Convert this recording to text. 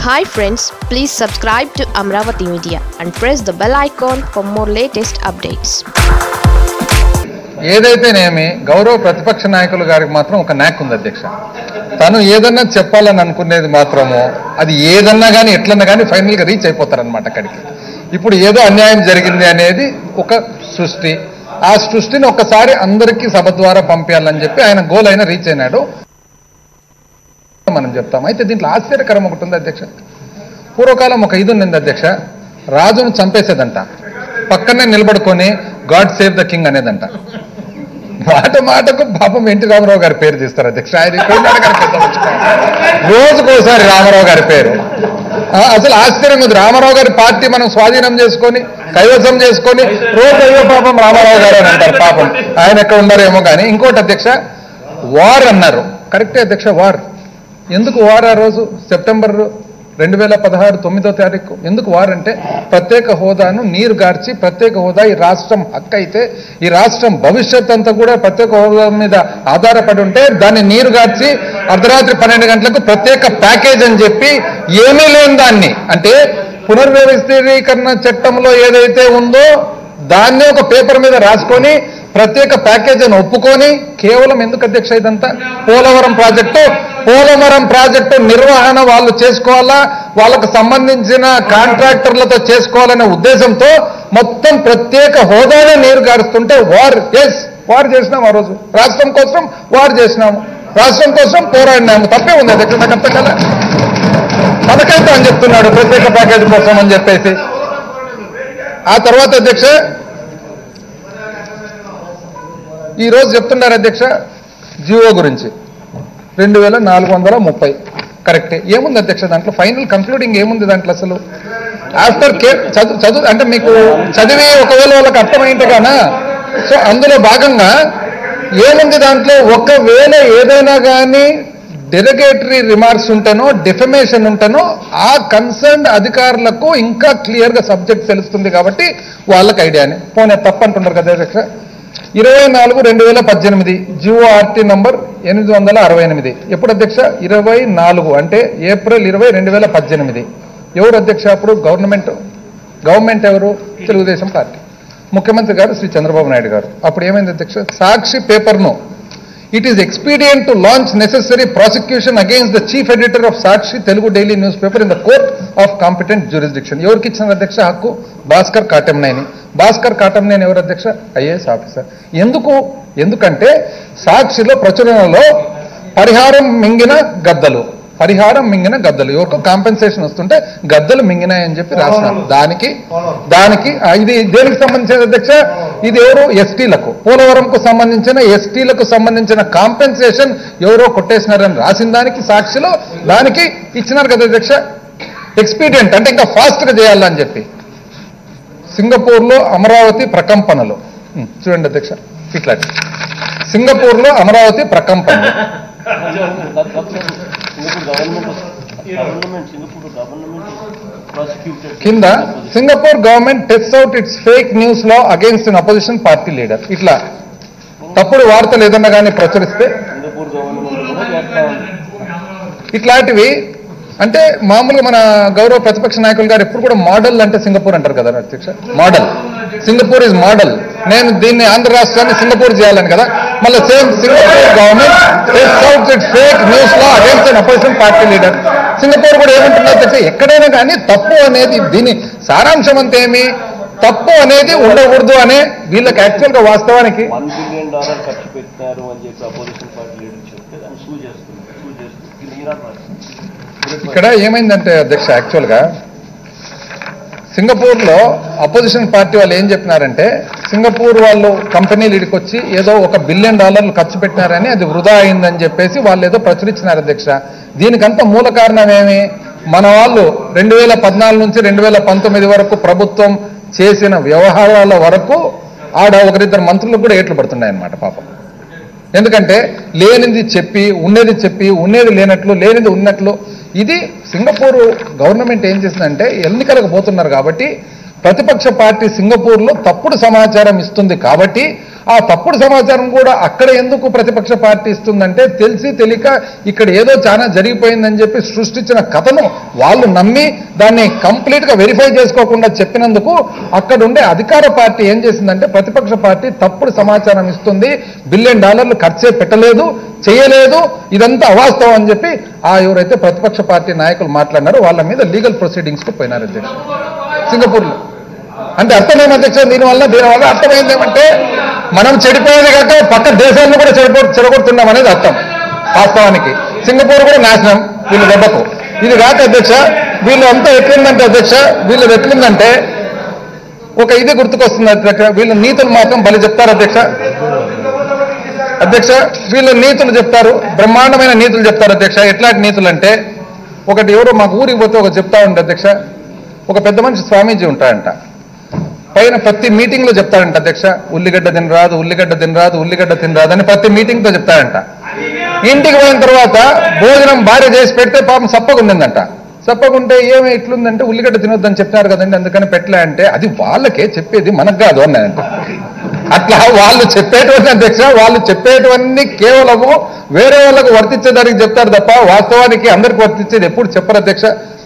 Hi friends please subscribe to Amaravati media and press the bell icon for more latest updates ఏదైతేనేమి గౌరవ ప్రతిపక్ష నాయకులు గారికి మాత్రం ఒక నాక్ ఉంది అధ్యక్ష తను ఏదన్నా చెప్పాలని అనుకునేది మాత్రము అది ఏదన్నా కానీ ఎట్లన్నా కానీ ఫైనల్గా రీచ్ అయిపోతారనమాట అక్కడికి ఇప్పుడు ఏదో అన్యాయం జరిగింది అనేది ఒక సృష్టి ఆ సృష్టిని ఒక్కసారి అందరికీ సభ ద్వారా పంపించాలని చెప్పి ఆయన గోల్ అయినా రీచ్ అయినాడు మనం చెప్తాం అయితే దీంట్లో ఆశ్చర్యకరం ఒకటి ఉంది అధ్యక్ష పూర్వకాలం ఒక ఇది ఉంది అధ్యక్ష రాజును చంపేసేదంట పక్కనే నిలబడుకొని గాడ్ సేవ్ ద కింగ్ అనేదంట మాట మాటకు పాపం ఎన్టీ రామారావు గారి పేరు తీస్తారు అధ్యక్ష ఆయన ఈ కోయినాడ గారి పేరు తప్పించుకోవాలి. రోజుకోసారి రామారావు గారి పేరు ఆ, అసలు ఆశ్చర్యం ఉంది రామారావు గారి పార్టీ మనం స్వాధీనం చేసుకొని కైవసం చేసుకొని రోజు అయ్యో పాపం రామారావు గారు అని అంటారు పాపం ఆయన ఎక్కడ ఉన్నారేమో కానీ ఇంకోటి అధ్యక్ష వార్ అన్నారు కరెక్టే అధ్యక్ష వార్ ఎందుకు వార్ ఆ రోజు సెప్టెంబర్ రెండు వేల పదహారు తొమ్మిదో తారీఖు ఎందుకు వార్ అంటే ప్రత్యేక హోదాను నీరు గార్చి ప్రత్యేక హోదా ఈ రాష్ట్రం హక్కు అయితే ఈ రాష్ట్రం భవిష్యత్ అంతా కూడా ప్రత్యేక హోదా మీద ఆధారపడి ఉంటే దాన్ని నీరు గార్చి అర్ధరాత్రి పన్నెండు గంటలకు ప్రత్యేక ప్యాకేజ్ అని చెప్పి ఏమీ లేని దాన్ని అంటే పునర్వ్యవస్థీకరణ చట్టంలో ఏదైతే ఉందో దాన్నే ఒక పేపర్ మీద రాసుకొని ప్రత్యేక ప్యాకేజ్ అని ఒప్పుకొని కేవలం ఎందుకు అధ్యక్ష ఇదంతా పోలవరం ప్రాజెక్టు పోలవరం ప్రాజెక్టు నిర్వహణ వాళ్ళు చేసుకోవాలా వాళ్ళకు సంబంధించిన కాంట్రాక్టర్లతో చేసుకోవాలనే ఉద్దేశంతో మొత్తం ప్రత్యేక హోదానే నీరు గారుస్తుంటే వార్ ఎస్ వార్ చేసినాం ఆ రోజు రాష్ట్రం కోసం వార్ చేసినాము రాష్ట్రం కోసం పోరాడినాము తప్పే ఉంది అధ్యక్ష నాకు అర్థం కదా పథకైతే అని చెప్తున్నాడు ప్రత్యేక ప్యాకేజ్ కోసం అని చెప్పేసి ఆ తర్వాత అధ్యక్ష ఈ రోజు చెప్తున్నారు అధ్యక్ష జియో గురించి రెండు వేల నాలుగు వందల ముప్పై కరెక్టే ఏముంది అధ్యక్ష దాంట్లో ఫైనల్ కంక్లూడింగ్ ఏముంది దాంట్లో అసలు ఆఫ్టర్ కేర్ చదువు చదువు అంటే మీకు చదివి ఒకవేళ వాళ్ళకి అర్థమైంటే గానా సో అందులో భాగంగా ఏముంది దాంట్లో ఒకవేళ ఏదైనా కానీ డెలిగేటరీ రిమార్క్స్ ఉంటేనో డిఫమేషన్ ఉంటేనో ఆ కన్సర్న్డ్ అధికారులకు ఇంకా క్లియర్గా సబ్జెక్ట్ తెలుస్తుంది కాబట్టి వాళ్ళకి ఐడియాని పోనీ తప్పు అంటున్నారు కదా అధ్యక్ష ఇరవై నాలుగు రెండు వేల పద్దెనిమిది జియో ఆర్టీ నంబర్ ఎనిమిది వందల అరవై ఎనిమిది ఎప్పుడు అధ్యక్ష ఇరవై నాలుగు అంటే ఏప్రిల్ ఇరవై రెండు వేల పద్దెనిమిది ఎవరు అధ్యక్ష అప్పుడు గవర్నమెంట్ గవర్నమెంట్ ఎవరు తెలుగుదేశం పార్టీ ముఖ్యమంత్రి గారు శ్రీ చంద్రబాబు నాయుడు గారు అప్పుడు ఏమైంది అధ్యక్ష సాక్షి పేపర్ను it is expedient to launch necessary prosecution against the chief editor of Sakshi Telugu daily news paper in the court of competent jurisdiction ఎవరికి ఇచ్చిన అధ్యక్ష హక్కు భాస్కర్ కాటంనేని భాస్కర్ కాటంనేని ఎవరు అధ్యక్ష ఐఏఎస్ ఆఫీసర్ ఎందుకు ఎందుకంటే సాక్షిలో ప్రచురణలో పరిహారం మింగిన గద్దలు పరిహారం మింగిన గద్దలు ఎవరికో కాంపెన్సేషన్ వస్తుంటే గద్దలు మింగినాయని చెప్పి రాసినారు దానికి దానికి ఆ, ఇది దేనికి సంబంధించిన అధ్యక్ష ఇది ఎవరు ఎస్టీలకు పోలవరంకు సంబంధించిన ఎస్టీలకు సంబంధించిన కాంపెన్సేషన్ ఎవరో కొట్టేసినారని రాసిన దానికి సాక్షిలో దానికి ఇచ్చినారు కదా అధ్యక్ష ఎక్స్పీడియంట్ అంటే ఇంకా ఫాస్ట్ గా చేయాలని చెప్పి సింగపూర్లో అమరావతి ప్రకంపనలు ఉం, చూడండి అధ్యక్ష ఇట్లాంటి సింగపూర్లో అమరావతి ప్రకంపనలు Singapore government government Singapore government prosecuted కింద Singapore government test out it's fake news లో against in opposition party leader ఇట్లా తప్పుడు వార్తలు ఏదన్నా కానీ ప్రచురిస్తే సింగపూర్ గవర్నమెంట్ కూడా చేస్తా ఉంది ఇట్లాంటివి అంటే మామూలుగా మన గౌరవ ప్రతిపక్ష నాయకులు గారు ఎప్పుడు కూడా మోడల్ అంటే సింగపూర్ అంటారు కదా అధ్యక్ష మోడల్ సింగపూర్ ఇస్ మోడల్ నేను దీన్ని ఆంధ్ర రాష్ట్రాన్ని సింగపూర్ చేయాలని కదా మళ్ళీ same Singapore government test out it fake news లో against an opposition party leader Singapore కూడా ఏమంటున్నారు అధ్యక్ష ఎక్కడైనా కానీ తప్పు అనేది దీని సారాంశం అంతా ఏమి తప్పు అనేది ఉండకూడదు అనే వీళ్ళకి యాక్చువల్ గా వాస్తవానికి వన్ బిలియన్ డాలర్ ఖర్చు పెట్టినారు అని చెప్పి అపోజిషన్ పార్టీ లీడర్ చెప్తే దాన్ని సూ చేస్తుంది సూ చేస్తుంది ఇది మీరా ఇక్కడ ఏమైందంటే అధ్యక్ష యాక్చువల్గా సింగపూర్లో అపోజిషన్ పార్టీ వాళ్ళు ఏం చెప్పినారంటే సింగపూర్ వాళ్ళు కంపెనీలు ఇడికి వచ్చి ఏదో ఒక బిలియన్ డాలర్లు ఖర్చు పెట్టినారని అది వృధా అయిందని చెప్పేసి వాళ్ళు ఏదో ప్రచురించినారు అధ్యక్ష దీనికంతా మూల కారణం ఏమి మన వాళ్ళు రెండు వేల పద్నాలుగు నుంచి రెండు వేల పంతొమ్మిది వరకు ప్రభుత్వం చేసిన వ్యవహారాల వరకు ఆడ ఒకరిద్దరు మంత్రులకు కూడా ఏట్లు పడుతున్నాయి అన్నమాట పాపం ఎందుకంటే లేనిది చెప్పి ఉన్నది చెప్పి ఉన్నది లేనట్లు లేనిది ఉన్నట్లు ఇది సింగపూర్ గవర్నమెంట్ ఏం చేసిందంటే ఎన్నికలకు పోతున్నారు కాబట్టి ప్రతిపక్ష పార్టీ సింగపూర్లో తప్పుడు సమాచారం ఇస్తుంది కాబట్టి ఆ తప్పుడు సమాచారం కూడా అక్కడ ఎందుకు ప్రతిపక్ష పార్టీ ఇస్తుందంటే తెలిసి తెలియక ఇక్కడ ఏదో చాలా జరిగిపోయిందని చెప్పి సృష్టించిన కథను వాళ్ళు నమ్మి దాన్ని కంప్లీట్ గా వెరిఫై చేసుకోకుండా చెప్పినందుకు అక్కడ ఉండే అధికార పార్టీ ఏం చేసిందంటే ప్రతిపక్ష పార్టీ తప్పుడు సమాచారం ఇస్తుంది బిలియన్ డాలర్లు ఖర్చే పెట్టలేదు చేయలేదు ఇదంతా అవాస్తవం అని చెప్పి ఆ ఎవరైతే ప్రతిపక్ష పార్టీ నాయకులు మాట్లాడినారో వాళ్ళ మీద లీగల్ ప్రొసీడింగ్స్ కు పోయినారు అధ్యక్ష సింగపూర్లో అంటే అర్థమేమి అధ్యక్ష దీనివల్ల దీనివల్ల అర్థమైంది ఏమంటే మనం చెడిపోయేది కాక పక్క దేశాలను కూడా చెడిపో చెడగొడుతున్నాం అనేది అర్థం వాస్తవానికి సింగపూర్ కూడా నాశనం వీళ్ళ దెబ్బకు ఇది కాక అధ్యక్ష వీళ్ళు అంతా ఎట్లుందంటే అధ్యక్ష వీళ్ళు ఎట్లుందంటే ఒక ఇది గుర్తుకొస్తుంది అధ్యక్ష వీళ్ళు నీతులు మాత్రం బలి చెప్తారు అధ్యక్ష అధ్యక్ష వీళ్ళు నీతులు చెప్తారు బ్రహ్మాండమైన నీతులు చెప్తారు అధ్యక్ష ఎట్లాంటి నీతులు అంటే ఒకటి ఎవరో మాకు ఊరికి పోతే ఒక చెప్తా ఉండే అధ్యక్ష ఒక పెద్ద మనిషి స్వామీజీ ఉంటాడంట పైన ప్రతి మీటింగ్ లో చెప్తాడంట అధ్యక్ష ఉల్లిగడ్డ తినరాదు ఉల్లిగడ్డ తినరాదు ఉల్లిగడ్డ తినరాదు అని ప్రతి మీటింగ్ తో చెప్తాడంట ఇంటికి పోయిన తర్వాత భోజనం భార్య చేసి పెడితే పాపం సప్పగుండిందంట సప్పగుంటే ఏమి ఇట్లుందంటే ఉల్లిగడ్డ తినొద్దని చెప్పినారు కదండి అందుకని పెట్టలే అంటే అది వాళ్ళకే చెప్పేది మనకు కాదు అన్నాడంట అట్లా వాళ్ళు చెప్పేటువంటి అధ్యక్ష వాళ్ళు చెప్పేటువంటి కేవలము వేరే వాళ్ళకు వర్తించేదానికి చెప్తారు తప్ప వాస్తవానికి అందరికి వర్తించేది ఎప్పుడు చెప్పరు అధ్యక్ష